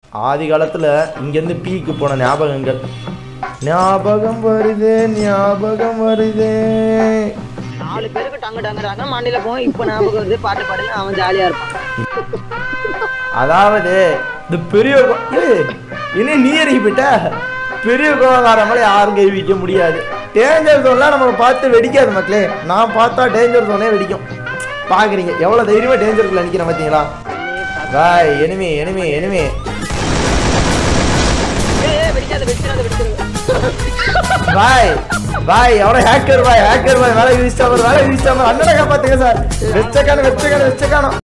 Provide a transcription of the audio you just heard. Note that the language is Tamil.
ஆதி காலத்தில் இங்கேருந்து பீக்கு போன ஞாபகங்கள் ஞாபகம் வருதே ஞாபகம் வருதே நாலு பேருக்கு டங்கு டங்குறாங்க மண்டையில போய் இப்ப ஞாபகம் வந்து பாட்டு பாடுங்க அவன் ஜாலியா இருப்பான் அதாவது இந்த பெரிய கோ- ஏய், என்ன நீ இறங்கி போயிட்ட பெரிய கோவக்கார மேலே யாரும் கை வைக்க முடியாது டேஞ்சர் ஜோன்லாம் நம்ம பார்த்து வெடிக்காது மக்களே நான் பார்த்தா டேஞ்சர் ஜோனே வெடிக்கும் பார்க்குறீங்க எவ்வளோ தைரியமாக டேஞ்சருக்குள்ள நிற்கிறேன் பார்த்தீங்களா பாய் எனிமி எனிமி எனிமி ஏய், ஏய், வெடிக்காத வெடிச்சிடாத வெடிச்சிடாத பாய் பாய் எவ்வளோ ஹேக்கர் பாய் ஹேக்கர் பாய் வேலை வீசிட்டாமர் வேலை வீசிட்டாமர் அண்ணனை காப்பாத்துங்க சார் வெச்சக்கான வெச்சக்கான வெச்சக்கானோ